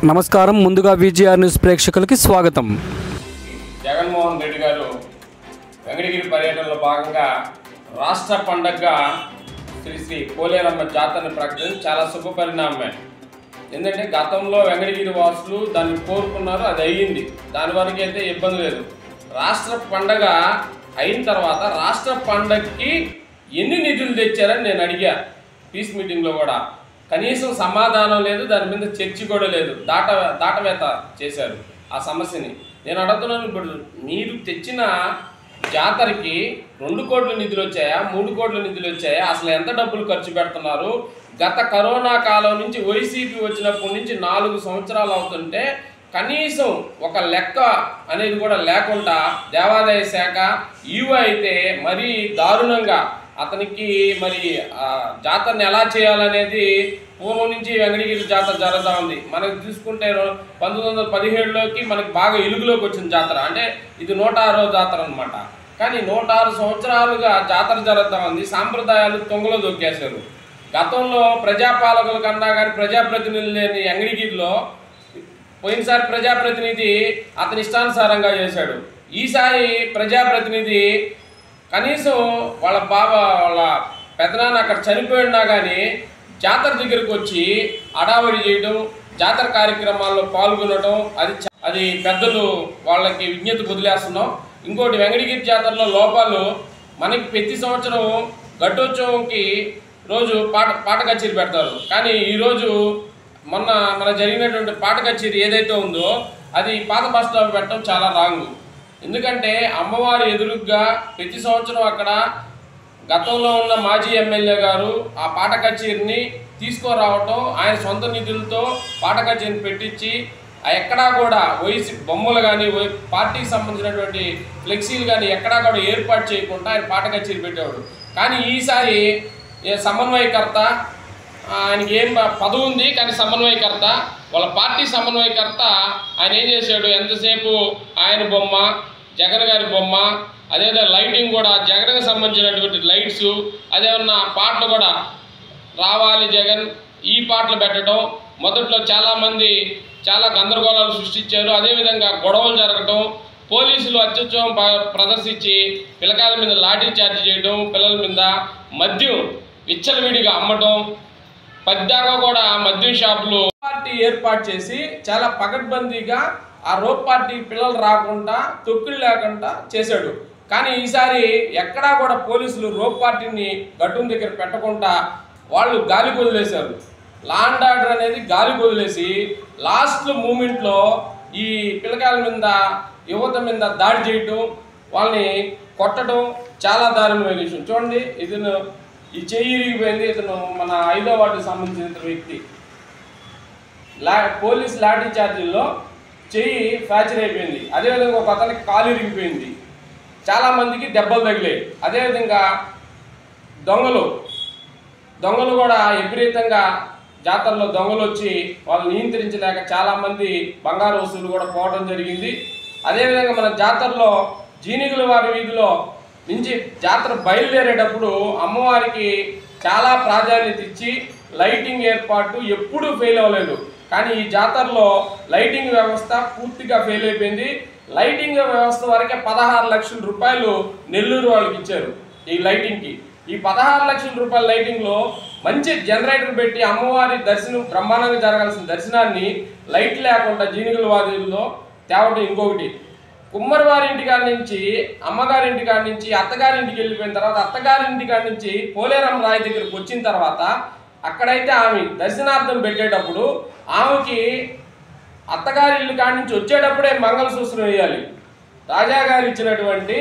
నమస్కారం ముందుగా VGR news ప్రేక్షకులకి స్వాగతం జగన్మోహన్ రెడ్డి గారు వెంకటగిరి పర్యటనలో భాగంగా రాష్ట్ర పండగగా శ్రీ శ్రీ పోలేరమ్మ జాతరని ప్రకటించి చాలా శుభ పరిణామమే ఎందుకంటే గతంలో వెంకటగిరి వాసులు దాన్ని కోరుకున్నారు అది అయ్యింది దాని వరకు అయితే ఇబ్బంది లేదు రాష్ట్ర పండగ అయిన తర్వాత రాష్ట్ర పండగకి ఎన్ని నిధులు తెచ్చారని నేను అడిగా పీస్ మీటింగ్లో కూడా కనీసం సమాధానం లేదు దాని మీద చర్చ కూడా లేదు దాట దాటవేత చేశారు ఆ సమస్యని నేను అడుగుతున్నాను ఇప్పుడు మీరు తెచ్చిన జాతరకి రెండు కోట్ల నిధులు వచ్చాయా మూడు కోట్ల నిధులు వచ్చాయా అసలు ఎంత డబ్బులు ఖర్చు పెడుతున్నారు గత కరోనా కాలం నుంచి వైసీపీ వచ్చినప్పటి నుంచి నాలుగు సంవత్సరాలు అవుతుంటే కనీసం ఒక లెక్క అనేది కూడా లేకుండా దేవాదాయ శాఖ ఈవో అయితే మరీ దారుణంగా అతనికి మరి ఆ, జాతరని ఎలా చేయాలనేది పూర్వం నుంచి వెంకటగిరి జాతర జరుగుతూ ఉంది మనకి చూసుకుంటే రో- పంతొమ్మిది వందల పదిహేడులోకి మనకి బాగా ఇలుగులోకి వచ్చిన జాతర అంటే ఇది నూట ఆరో జాతర అనమాట కానీ నూట ఆరు సంవత్సరాలుగా జాతర జరుగుతూ ఉంది సాంప్రదాయాలు తొంగలో దొక్కేశారు గతంలో ప్రజాపాలకుల కన్నా కానీ ప్రజాప్రతినిధులు లేని వెంకటగిరిలో పోయినసారి ప్రజాప్రతినిధి అతని ఇష్టానుసారంగా చేశాడు ఈసారి ప్రజాప్రతినిధి కనీసం వాళ్ళ బావ వాళ్ళ పెదనాన్న అక్కడ చనిపోయినా కానీ జాతర దగ్గరికి వచ్చి అడావడి చేయడం జాతర కార్యక్రమాల్లో పాల్గొనడం అది చ- అది పెద్దలు వాళ్ళకి విజ్ఞత వదిలేస్తున్నాం ఇంకోటి వెంకటగిరి జాతరలో లోపాలు మనకి ప్రతి సంవత్సరం ఘటోత్సవంకి రోజు పాట పాట కచేరీ పెడతారు కానీ ఈరోజు మొన్న మన జరిగినటువంటి పాట కచేరీ ఏదైతే ఉందో అది పాత బస్ స్టాప్ పెట్టడం చాలా రాంగ్ ఎందుకంటే అమ్మవారి ఎదురుగ్గా ప్రతి సంవత్సరం అక్కడ గతంలో ఉన్న మాజీ ఎమ్మెల్యే గారు ఆ పాట కచేరీని తీసుకురావటం ఆయన సొంత నిధులతో పాట కచేరీని పెట్టించి ఆ ఎక్కడా కూడా వయసు బొమ్మలు కానీ పార్టీకి సంబంధించినటువంటి ఫ్లెక్సీలు కానీ ఎక్కడా కూడా ఏర్పాటు చేయకుండా ఆయన పాట కచేరీ పెట్టేవాడు కానీ ఈసారి ఏ సమన్వయకర్త ఆయనకి ఏం పదవి ఉంది కానీ సమన్వయకర్త వాళ్ళ పార్టీ సమన్వయకర్త ఆయన ఏం చేశాడు ఎంతసేపు ఆయన బొమ్మ జగన్ గారి బొమ్మ అదేవిధంగా లైటింగ్ కూడా జగన్కి సంబంధించినటువంటి లైట్స్ అదేమన్నా పాటలు కూడా రావాలి జగన్ ఈ పాటలు పెట్టడం మొదట్లో చాలామంది చాలా గందరగోళాలు సృష్టించారు అదేవిధంగా గొడవలు జరగటం పోలీసులు అత్యుత్సవం ప- ప్రదర్శించి పిల్లకాయల మీద లాఠీ చార్జ్ చేయడం పిల్లల మీద మద్యం విచ్చలవిడిగా అమ్మటం పద్దాకా కూడా మద్యం షాపులు పార్టీ ఏర్పాటు చేసి చాలా పకడ్బందీగా ఆ రోప్ పార్టీ పిల్లలు రాకుండా తొక్కులు లేకుండా చేశాడు కానీ ఈసారి ఎక్కడా కూడా పోలీసులు రోప్ పార్టీని గట్టుం దగ్గర పెట్టకుండా వాళ్ళు గాలి వదిలేశారు లాండ్ ఆర్డర్ అనేది గాలి వదిలేసి లాస్ట్ మూమెంట్లో ఈ పిల్లకాయల మీద యువత మీద దాడి చేయటం వాళ్ళని కొట్టడం చాలా దారుణమైన విషయం చూడండి ఇతను ఈ చెయ్యి ఇరిగిపోయింది ఇతను మన ఐదో వార్డుకి సంబంధించిన వ్యక్తి లా పోలీస్ లాఠీ చార్జీల్లో చెయ్యి ఫ్రాక్చర్ అయిపోయింది అదేవిధంగా ఒక అతనికి కాలు ఇరిగిపోయింది చాలామందికి దెబ్బలు తగిలాయి అదేవిధంగా దొంగలు దొంగలు కూడా విపరీతంగా జాతరలో దొంగలు వచ్చి వాళ్ళు నియంత్రించలేక చాలామంది బంగారు వస్తువులు కూడా పోవడం జరిగింది అదేవిధంగా మన జాతరలో జీనిగుల వారి వీధిలో నుంచి జాతర బయలుదేరేటప్పుడు అమ్మవారికి చాలా ప్రాధాన్యత ఇచ్చి లైటింగ్ ఏర్పాటు ఎప్పుడూ ఫెయిల్ అవ్వలేదు కానీ ఈ జాతరలో లైటింగ్ వ్యవస్థ పూర్తిగా ఫెయిల్ అయిపోయింది లైటింగ్ వ్యవస్థ వరకే పదహారు లక్షల రూపాయలు నెల్లూరు వాళ్ళకి ఇచ్చారు ఈ లైటింగ్కి ఈ పదహారు లక్షల రూపాయల లైటింగ్లో మంచి జనరేటర్ పెట్టి అమ్మవారి దర్శనం బ్రహ్మాండంగా జరగాల్సిన దర్శనాన్ని లైట్ లేకుండా జీనిగుల వాదిలో తేవడం ఇంకొకటి కుమ్మరివారి ఇంటికాడ నుంచి అమ్మగారి ఇంటికాడ నుంచి అత్తగారి ఇంటికి వెళ్ళిపోయిన తర్వాత అత్తగారి ఇంటికాడ నుంచి పోలేరం రాయి దగ్గరికి వచ్చిన తర్వాత అక్కడైతే ఆమె దర్శనార్థం పెట్టేటప్పుడు ఆమెకి అత్తగారి ఇల్లు కాడి నుంచి వచ్చేటప్పుడే మంగళసూత్రం వేయాలి రాజా గారు ఇచ్చినటువంటి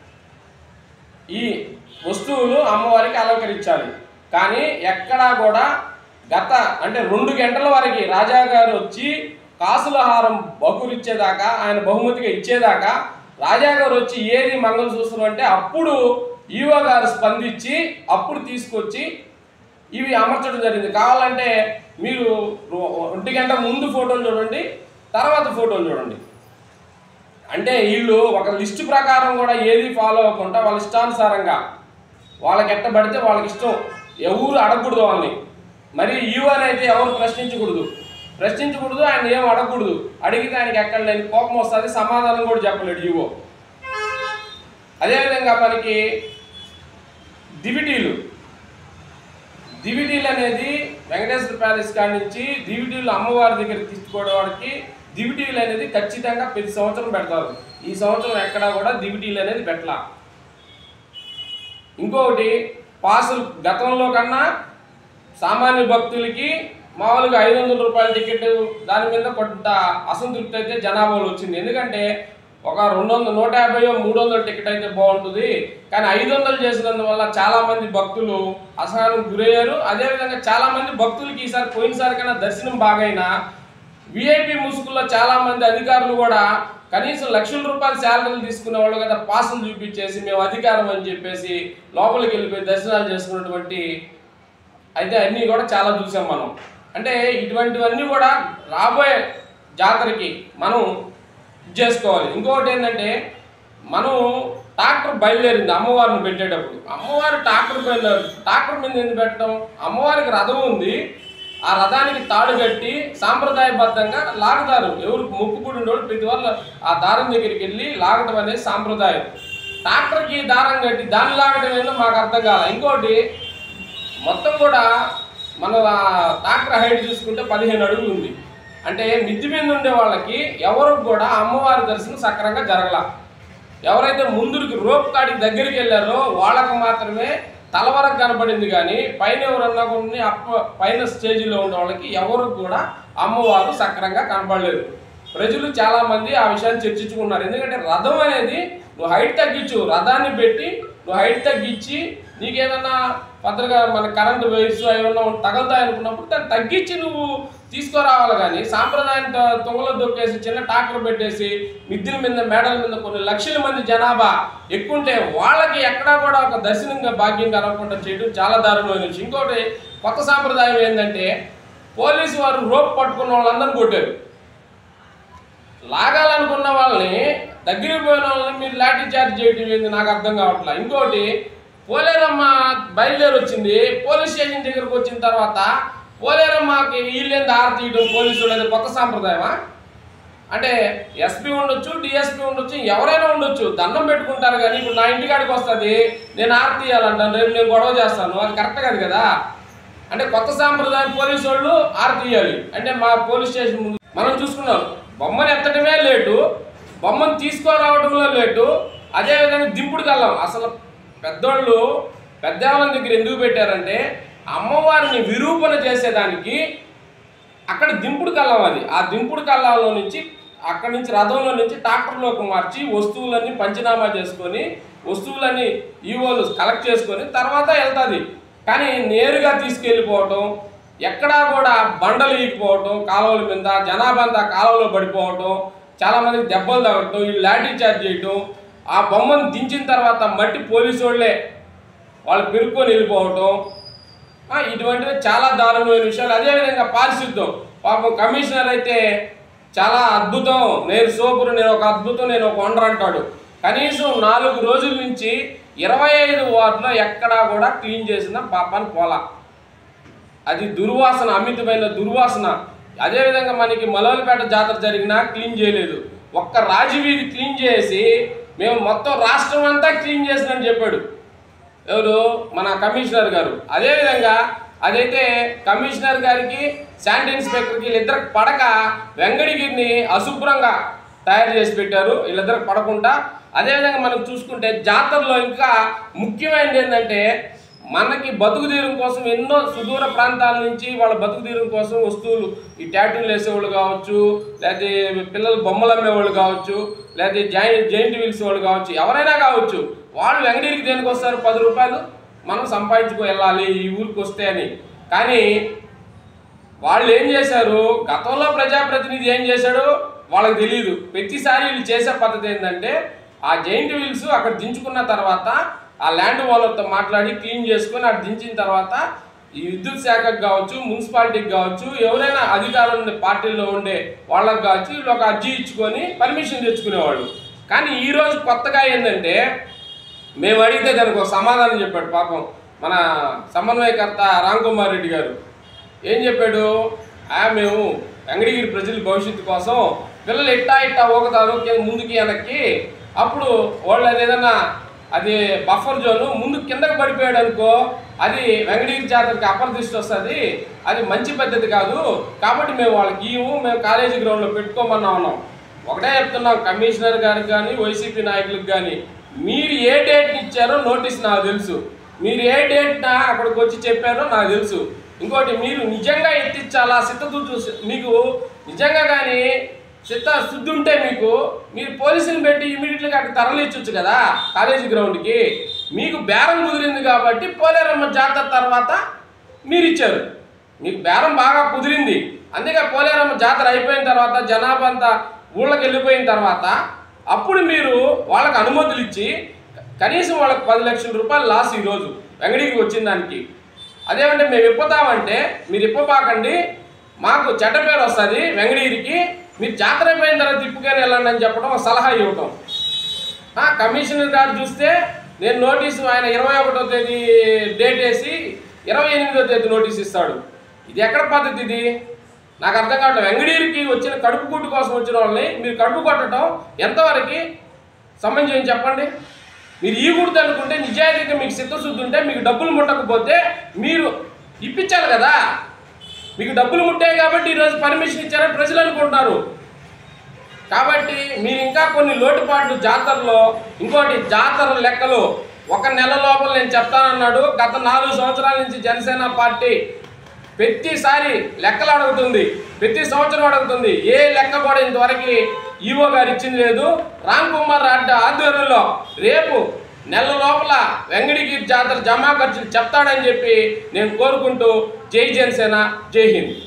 ఈ వస్తువులు అమ్మవారికి అలంకరించాలి కానీ ఎక్కడా కూడా గత అంటే రెండు గంటల వరకు రాజా గారు వచ్చి కాసుల హారం బహుకరిచ్చేదాకా ఆయన బహుమతిగా ఇచ్చేదాకా రాజా గారు వచ్చి ఏది మంగళసూత్రం అంటే అప్పుడు ఈవో గారు స్పందించి అప్పుడు తీసుకొచ్చి ఇవి అమర్చడం జరిగింది కావాలంటే మీరు రో- ఒంటి గంట ముందు ఫోటోలు చూడండి తర్వాత ఫోటోలు చూడండి అంటే వీళ్ళు ఒక లిస్టు ప్రకారం కూడా ఏది ఫాలో అవ్వకుండా వాళ్ళ ఇష్టానుసారంగా వాళ్ళకి ఎట్ట పడితే వాళ్ళకి ఇష్టం ఎవరు అడగకూడదు వాళ్ళని మరి ఈవోని అయితే ఎవరు ప్రశ్నించకూడదు ప్రశ్నించకూడదు ఆయన ఏం అడగకూడదు అడిగితే ఆయనకి ఎక్కడ లేని కోపం వస్తుంది సమాధానం కూడా చెప్పలేడు ఈవో అదేవిధంగా మనకి దివిటీలు దివిటీలు అనేది వెంకటేశ్వర ప్యాలెస్ కాడి నుంచి దివిటీలు అమ్మవారి దగ్గర తీసుకోవడానికి దివిటీలు అనేది ఖచ్చితంగా ప్రతి సంవత్సరం పెడతారు ఈ సంవత్సరం ఎక్కడా కూడా దివిటీలు అనేది పెట్టలా ఇంకొకటి పాసులు గతంలో కన్నా సామాన్య భక్తులకి మామూలుగా ఐదు వందల రూపాయల టికెట్ దాని మీద కొంత అసంతృప్తి అయితే జనాభాలో వచ్చింది ఎందుకంటే ఒక రెండు వందల నూట యాభై మూడు వందల టికెట్ అయితే బాగుంటుంది కానీ ఐదు వందలు చేసినందువల్ల చాలా మంది భక్తులు అసహనం గురయ్యారు అదేవిధంగా చాలా మంది భక్తులకి ఈసారి పోయినసారి కన్నా దర్శనం బాగైనా విఐపి ముసుగుల్లో చాలా మంది అధికారులు కూడా కనీసం లక్షల రూపాయల శాలరీలు తీసుకునే వాళ్ళు కదా పాసులు చూపించేసి మేము అధికారం అని చెప్పేసి లోపలికి వెళ్ళిపోయి దర్శనాలు చేసుకున్నటువంటి అయితే అన్నీ కూడా చాలా చూసాం మనం అంటే ఇటువంటివన్నీ కూడా రాబోయే జాతరకి మనం ఇది చేసుకోవాలి ఇంకొకటి ఏంటంటే మనం ట్రాక్టర్ బయలుదేరింది అమ్మవారిని పెట్టేటప్పుడు అమ్మవారి ట్రాక్టర్ బయలుదేరు ట్రాక్టర్ మీద ఎందుకు పెట్టడం అమ్మవారికి రథం ఉంది ఆ రథానికి తాడు కట్టి సాంప్రదాయబద్ధంగా లాగుతారు ఎవరు మొక్కుబడి ఉండేవాళ్ళు ప్రతి వాళ్ళు ఆ దారం దగ్గరికి వెళ్ళి లాగటం అనేది సాంప్రదాయం ట్రాక్టర్కి దారం కట్టి దాన్ని లాగటం ఏందో మాకు అర్థం కాల ఇంకోటి మొత్తం కూడా మన ట్రాక్టర్ హైట్ చూసుకుంటే పదిహేను అడుగులు ఉంది అంటే మిద్ది మీద ఉండే వాళ్ళకి ఎవరు కూడా అమ్మవారి దర్శనం సక్రంగా జరగల ఎవరైతే ముందుకి రోప్ కాడికి దగ్గరికి వెళ్ళారో వాళ్ళకు మాత్రమే తల వరకు కనపడింది కానీ పైన ఎవరన్నా కొన్ని అప్ప పైన స్టేజీలో ఉన్న వాళ్ళకి ఎవరు కూడా అమ్మవారు సక్రంగా కనపడలేదు ప్రజలు చాలా మంది ఆ విషయాన్ని చర్చించుకున్నారు ఎందుకంటే రథం అనేది నువ్వు హైట్ తగ్గించు రథాన్ని పెట్టి నువ్వు హైట్ తగ్గించి నీకేదన్నా పత్రిక మన కరెంటు వైర్స్ ఏమన్నా తగులుతాయి అనుకున్నప్పుడు దాన్ని తగ్గించి నువ్వు తీసుకురావాలి కానీ సాంప్రదాయం త- తొంగలో దొక్కేసి చిన్న ట్రాక్టర్ పెట్టేసి మిద్దెల మీద మేడల మీద కొన్ని లక్షల మంది జనాభా ఎక్కుంటే వాళ్ళకి ఎక్కడా కూడా ఒక దర్శనంగా భాగ్యం కలగకుండా చేయడం చాలా దారుణమైన విషయం ఇంకోటి కొత్త సాంప్రదాయం ఏంటంటే పోలీసు వారు రోప్ పట్టుకున్న వాళ్ళందరినీ కొట్టారు లాగాలనుకున్న వాళ్ళని దగ్గరికి పోయిన వాళ్ళని మీరు లాఠీ చార్జ్ చేయడం ఏంది నాకు అర్థం కావట్లా ఇంకోటి పోలేరమ్మ బయలుదేరి వచ్చింది పోలీస్ స్టేషన్ దగ్గరకు వచ్చిన తర్వాత పోలేరమ్మకి వీళ్ళేంది ఆరతి తీయడం పోలీసులు అనేది కొత్త సాంప్రదాయమా అంటే ఎస్పీ ఉండొచ్చు డిఎస్పీ ఉండొచ్చు ఎవరైనా ఉండొచ్చు దండం పెట్టుకుంటారు కానీ ఇప్పుడు నా ఇంటికాడికి వస్తుంది నేను ఆరతి తీయాలంటాను రేపు నేను గొడవ చేస్తాను అది కరెక్ట్ కాదు కదా అంటే కొత్త సాంప్రదాయం పోలీసు వాళ్ళు ఆరతి తీయాలి అంటే మా పోలీస్ స్టేషన్ ముందు మనం చూసుకున్నాం బొమ్మను ఎత్తడమే లేటు బొమ్మను తీసుకురావడంలో లేటు అదేవిధంగా దింపుడు కల్లం అసలు పెద్దోళ్ళు పెద్దవాళ్ళ దగ్గర ఎందుకు పెట్టారంటే అమ్మవారిని విరూపణ చేసేదానికి అక్కడ దింపుడు కల్లం అది ఆ దింపుడు కల్లంలో నుంచి అక్కడి నుంచి రథంలో నుంచి ట్రాక్టర్లోకి మార్చి వస్తువులన్నీ పంచనామా చేసుకొని వస్తువులన్నీ ఈవోలు కలెక్ట్ చేసుకొని తర్వాత వెళ్తుంది కానీ నేరుగా తీసుకెళ్ళిపోవటం ఎక్కడా కూడా బండలు ఈగిపోవటం కాలువల మీద జనాభా అంతా కాలువలో పడిపోవటం చాలా మందికి దెబ్బలు తగలటం వీళ్ళు లాఠీ చార్జ్ చేయటం ఆ బొమ్మను దించిన తర్వాత మట్టి పోలీసు వాళ్ళే వాళ్ళు పెరుక్కొని వెళ్ళిపోవటం ఆ, ఇటువంటివి చాలా దారుణమైన విషయాలు అదేవిధంగా పారిశుద్ధ్యం పాపం కమిషనర్ అయితే చాలా అద్భుతం నేను సూపర్ నేను ఒక అద్భుతం నేను ఒక వండర్ అంటాడు కనీసం నాలుగు రోజుల నుంచి ఇరవై ఐదు వార్డులో ఎక్కడా కూడా క్లీన్ చేసిన పాపాన్ని పోలా అది దుర్వాసన అమితమైన దుర్వాసన అదేవిధంగా మనకి మలవలపేట జాతర జరిగినా క్లీన్ చేయలేదు ఒక్క రాజవీధి క్లీన్ చేసి మేము మొత్తం రాష్ట్రం అంతా క్లీన్ చేసినని చెప్పాడు ఎవరు మన కమిషనర్ గారు అదేవిధంగా అదైతే కమిషనర్ గారికి శానిటరీ ఇన్స్పెక్టర్కి వీళ్ళిద్దరికి పడక వెంగడగిరిని అశుభ్రంగా తయారు చేసి పెట్టారు వీళ్ళిద్దరికి పడకుండా అదేవిధంగా మనం చూసుకుంటే జాతరలో ఇంకా ముఖ్యమైనది ఏంటంటే మనకి బతుకు తీరం కోసం ఎన్నో సుదూర ప్రాంతాల నుంచి వాళ్ళ బతుకు తీరం కోసం వస్తువులు ఈ టాటూలు వేసేవాళ్ళు కావచ్చు లేకపోతే పిల్లలు బొమ్మలు అమ్మేవాళ్ళు కావచ్చు లేకపోతే జాయింట్ జైంట్ వీల్స్ వాళ్ళు కావచ్చు ఎవరైనా కావచ్చు వాళ్ళు వెంగడీరికి దేనికి వస్తారు పది రూపాయలు మనం సంపాదించుకు వెళ్ళాలి ఈ ఊరికి వస్తే అని కానీ వాళ్ళు ఏం చేశారు గతంలో ప్రజాప్రతినిధి ఏం చేశాడు వాళ్ళకి తెలియదు ప్రతిసారి వీళ్ళు చేసే పద్ధతి ఏంటంటే ఆ జైంట్ వీల్స్ అక్కడ దించుకున్న తర్వాత ఆ ల్యాండ్ ఓనర్తో మాట్లాడి క్లీన్ చేసుకొని అక్కడ దించిన తర్వాత ఈ విద్యుత్ శాఖకు కావచ్చు మున్సిపాలిటీకి కావచ్చు ఎవరైనా అధికారులు ఉండే పార్టీల్లో ఉండే వాళ్ళకి కావచ్చు వీళ్ళు ఒక అర్జీ ఇచ్చుకొని పర్మిషన్ తెచ్చుకునేవాళ్ళు కానీ ఈ రోజు కొత్తగా ఏంటంటే మేము అడిగితే దానికి ఒక సమాధానం చెప్పాడు పాపం మన సమన్వయకర్త రామ్ కుమార్ రెడ్డి గారు ఏం చెప్పాడు ఆ మేము వెంకటగిరి ప్రజల భవిష్యత్తు కోసం పిల్లలు ఇట్టా ఇట్టా ఊగుతారు కింద ముందుకి వెనక్కి అప్పుడు వాళ్ళు అది ఏదన్నా అది బఫర్ జోన్ ముందు కిందకి పడిపోయాడు అనుకో అది వెంకటగిరి జాతరకి అపరదృష్టి వస్తుంది అది మంచి పద్ధతి కాదు కాబట్టి మేము వాళ్ళకి ఇవ్వు మేము కాలేజీ గ్రౌండ్లో పెట్టుకోమన్నా ఉన్నాం ఒకటే చెప్తున్నాం కమిషనర్ గారికి కానీ వైసీపీ నాయకులకు కానీ మీరు ఏ డేట్ని ఇచ్చారో నోటీస్ నాకు తెలుసు మీరు ఏ డేట్న అక్కడికి వచ్చి చెప్పారో నాకు తెలుసు ఇంకోటి మీరు నిజంగా ఎత్తించాలా సిద్ధశుద్ధి మీకు నిజంగా కానీ చిత్త శుద్ధి ఉంటే మీకు మీరు పోలీసుని పెట్టి ఇమీడియట్గా అక్కడ తరలించవచ్చు కదా కాలేజీ గ్రౌండ్కి మీకు బేరం కుదిరింది కాబట్టి పోలేరమ్మ జాతర తర్వాత మీరు ఇచ్చారు మీకు బేరం బాగా కుదిరింది అందుకే పోలేరమ్మ జాతర అయిపోయిన తర్వాత జనాభా అంతా ఊళ్ళకి వెళ్ళిపోయిన తర్వాత అప్పుడు మీరు వాళ్ళకి అనుమతులు ఇచ్చి కనీసం వాళ్ళకి పది లక్షల రూపాయలు లాస్ ఈరోజు వెంగడికి వచ్చిన దానికి అదేమంటే మేము ఇప్పుతామంటే మీరు ఇప్పబాకండి మాకు చెడ్డ పేరు వస్తుంది వెంగడగిరికి మీరు జాతర అయిపోయిన తర్వాత తిప్పుకొని వెళ్ళండి అని చెప్పడం ఒక సలహా ఇవ్వటం ఆ, కమిషనర్ గారు చూస్తే నేను నోటీసు ఆయన ఇరవై ఒకటో తేదీ డేట్ వేసి ఇరవై ఎనిమిదో తేదీ నోటీస్ ఇస్తాడు ఇది ఎక్కడ పద్ధతి ఇది నాకు అర్థం కావట్లేదు వెంగడీరికి వచ్చిన కడుపు గుడ్డు కోసం వచ్చిన వాళ్ళని మీరు కడుపు కొట్టడం ఎంతవరకు సంబంధించి చెప్పండి మీరు ఈ గుర్తు అనుకుంటే నిజాయితీగా మీకు చిత్తశుద్ధి ఉంటే మీకు డబ్బులు ముట్టకపోతే మీరు ఇప్పించాలి కదా మీకు డబ్బులు ముట్టాయి కాబట్టి ఈరోజు పర్మిషన్ ఇచ్చారని ప్రజలు అనుకుంటున్నారు కాబట్టి మీరు ఇంకా కొన్ని లోటుపాట్లు జాతరలో ఇంకోటి జాతర లెక్కలు ఒక నెల లోపల నేను చెప్తానన్నాడు గత నాలుగు సంవత్సరాల నుంచి జనసేన పార్టీ ప్రతిసారి లెక్కలు అడుగుతుంది ప్రతి సంవత్సరం అడుగుతుంది ఏ లెక్క కూడా ఇంతవరకు ఈవో గారు ఇచ్చింది లేదు రామ్ కుమార్ రెడ్డి ఆధ్వర్యంలో రేపు నెల లోపల వెంగడిగిరి జాతర జమా ఖర్చులు చెప్తాడని చెప్పి నేను కోరుకుంటూ జై జనసేన జై హింద్